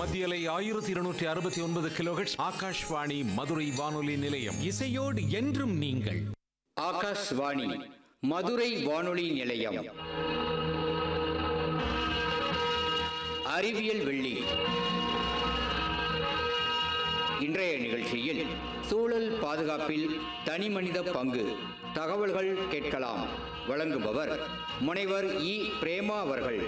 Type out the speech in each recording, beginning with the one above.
மத்தியலை ஆயிரத்தி இருநூற்றி அறுபத்தி ஒன்பது கிலோஹெட்ஸ் ஆகாஷ்வாணி மதுரை வானொலி நிலையம் இசையோடு என்றும் நீங்கள் ஆகாஷ்வாணி மதுரை வானொலி நிலையம் அறிவியல் வெள்ளி இன்றைய நிகழ்ச்சியில் சூழல் பாதுகாப்பில் தனிமனித பங்கு தகவல்கள் கேட்கலாம் வழங்குபவர் முனைவர் இ பிரேமா அவர்கள்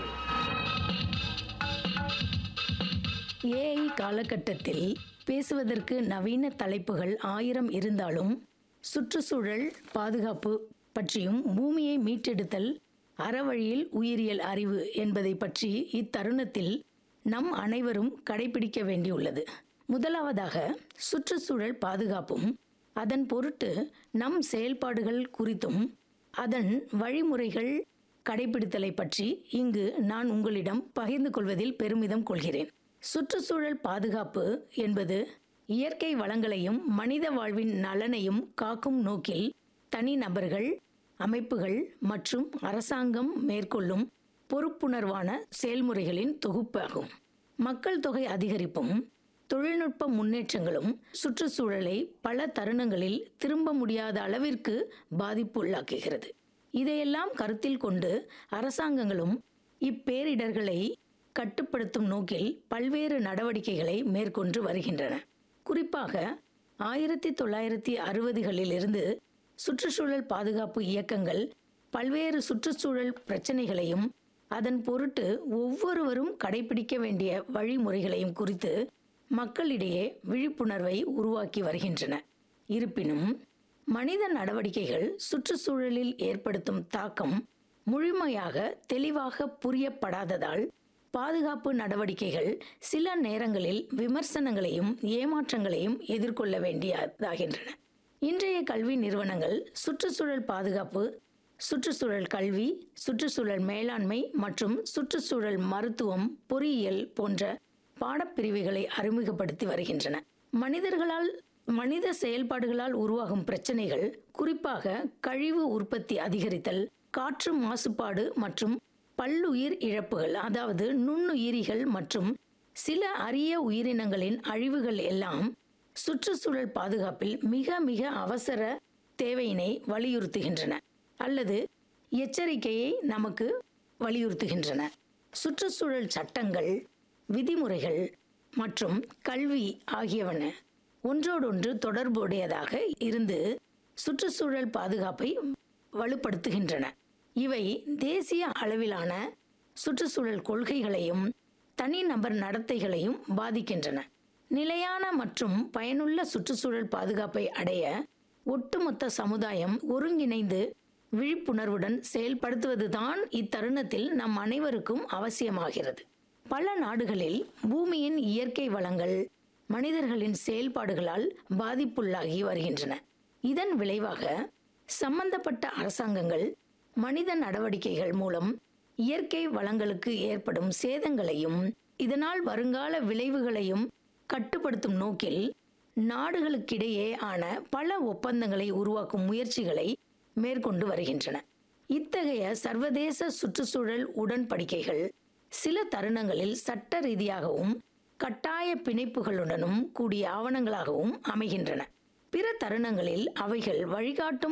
ஏஐ காலகட்டத்தில் பேசுவதற்கு நவீன தலைப்புகள் ஆயிரம் இருந்தாலும் சுற்றுச்சூழல் பாதுகாப்பு பற்றியும் பூமியை மீட்டெடுத்தல் அறவழியில் உயிரியல் அறிவு என்பதை பற்றி இத்தருணத்தில் நம் அனைவரும் கடைபிடிக்க வேண்டியுள்ளது முதலாவதாக சுற்றுச்சூழல் பாதுகாப்பும் அதன் பொருட்டு நம் செயல்பாடுகள் குறித்தும் அதன் வழிமுறைகள் கடைபிடித்தலை பற்றி இங்கு நான் உங்களிடம் பகிர்ந்து கொள்வதில் பெருமிதம் கொள்கிறேன் சுற்றுச்சூழல் பாதுகாப்பு என்பது இயற்கை வளங்களையும் மனித வாழ்வின் நலனையும் காக்கும் நோக்கில் தனிநபர்கள் அமைப்புகள் மற்றும் அரசாங்கம் மேற்கொள்ளும் பொறுப்புணர்வான செயல்முறைகளின் தொகுப்பாகும் மக்கள் தொகை அதிகரிப்பும் தொழில்நுட்ப முன்னேற்றங்களும் சுற்றுச்சூழலை பல தருணங்களில் திரும்ப முடியாத அளவிற்கு பாதிப்பு உள்ளாக்குகிறது இதையெல்லாம் கருத்தில் கொண்டு அரசாங்கங்களும் இப்பேரிடர்களை கட்டுப்படுத்தும் நோக்கில் பல்வேறு நடவடிக்கைகளை மேற்கொண்டு வருகின்றன குறிப்பாக ஆயிரத்தி தொள்ளாயிரத்தி அறுபதுகளில் இருந்து சுற்றுச்சூழல் பாதுகாப்பு இயக்கங்கள் பல்வேறு சுற்றுச்சூழல் பிரச்சனைகளையும் அதன் பொருட்டு ஒவ்வொருவரும் கடைபிடிக்க வேண்டிய வழிமுறைகளையும் குறித்து மக்களிடையே விழிப்புணர்வை உருவாக்கி வருகின்றன இருப்பினும் மனித நடவடிக்கைகள் சுற்றுச்சூழலில் ஏற்படுத்தும் தாக்கம் முழுமையாக தெளிவாக புரியப்படாததால் பாதுகாப்பு நடவடிக்கைகள் சில நேரங்களில் விமர்சனங்களையும் ஏமாற்றங்களையும் எதிர்கொள்ள வேண்டியதாகின்றன இன்றைய கல்வி நிறுவனங்கள் சுற்றுச்சூழல் பாதுகாப்பு சுற்றுச்சூழல் கல்வி சுற்றுச்சூழல் மேலாண்மை மற்றும் சுற்றுச்சூழல் மருத்துவம் பொறியியல் போன்ற பாடப்பிரிவுகளை அறிமுகப்படுத்தி வருகின்றன மனிதர்களால் மனித செயல்பாடுகளால் உருவாகும் பிரச்சனைகள் குறிப்பாக கழிவு உற்பத்தி அதிகரித்தல் காற்று மாசுபாடு மற்றும் பல்லுயிர் இழப்புகள் அதாவது நுண்ணுயிரிகள் மற்றும் சில அரிய உயிரினங்களின் அழிவுகள் எல்லாம் சுற்றுச்சூழல் பாதுகாப்பில் மிக மிக அவசர தேவையினை வலியுறுத்துகின்றன அல்லது எச்சரிக்கையை நமக்கு வலியுறுத்துகின்றன சுற்றுச்சூழல் சட்டங்கள் விதிமுறைகள் மற்றும் கல்வி ஆகியவன ஒன்றோடொன்று தொடர்புடையதாக இருந்து சுற்றுச்சூழல் பாதுகாப்பை வலுப்படுத்துகின்றன இவை தேசிய அளவிலான சுற்றுச்சூழல் கொள்கைகளையும் தனிநபர் நடத்தைகளையும் பாதிக்கின்றன நிலையான மற்றும் பயனுள்ள சுற்றுச்சூழல் பாதுகாப்பை அடைய ஒட்டுமொத்த சமுதாயம் ஒருங்கிணைந்து விழிப்புணர்வுடன் செயல்படுத்துவதுதான் இத்தருணத்தில் நம் அனைவருக்கும் அவசியமாகிறது பல நாடுகளில் பூமியின் இயற்கை வளங்கள் மனிதர்களின் செயல்பாடுகளால் பாதிப்புள்ளாகி வருகின்றன இதன் விளைவாக சம்பந்தப்பட்ட அரசாங்கங்கள் மனித நடவடிக்கைகள் மூலம் இயற்கை வளங்களுக்கு ஏற்படும் சேதங்களையும் இதனால் வருங்கால விளைவுகளையும் கட்டுப்படுத்தும் நோக்கில் நாடுகளுக்கிடையே ஆன பல ஒப்பந்தங்களை உருவாக்கும் முயற்சிகளை மேற்கொண்டு வருகின்றன இத்தகைய சர்வதேச சுற்றுச்சூழல் உடன்படிக்கைகள் சில தருணங்களில் சட்ட ரீதியாகவும் கட்டாய பிணைப்புகளுடனும் கூடிய ஆவணங்களாகவும் அமைகின்றன பிற தருணங்களில் அவைகள் வழிகாட்டும்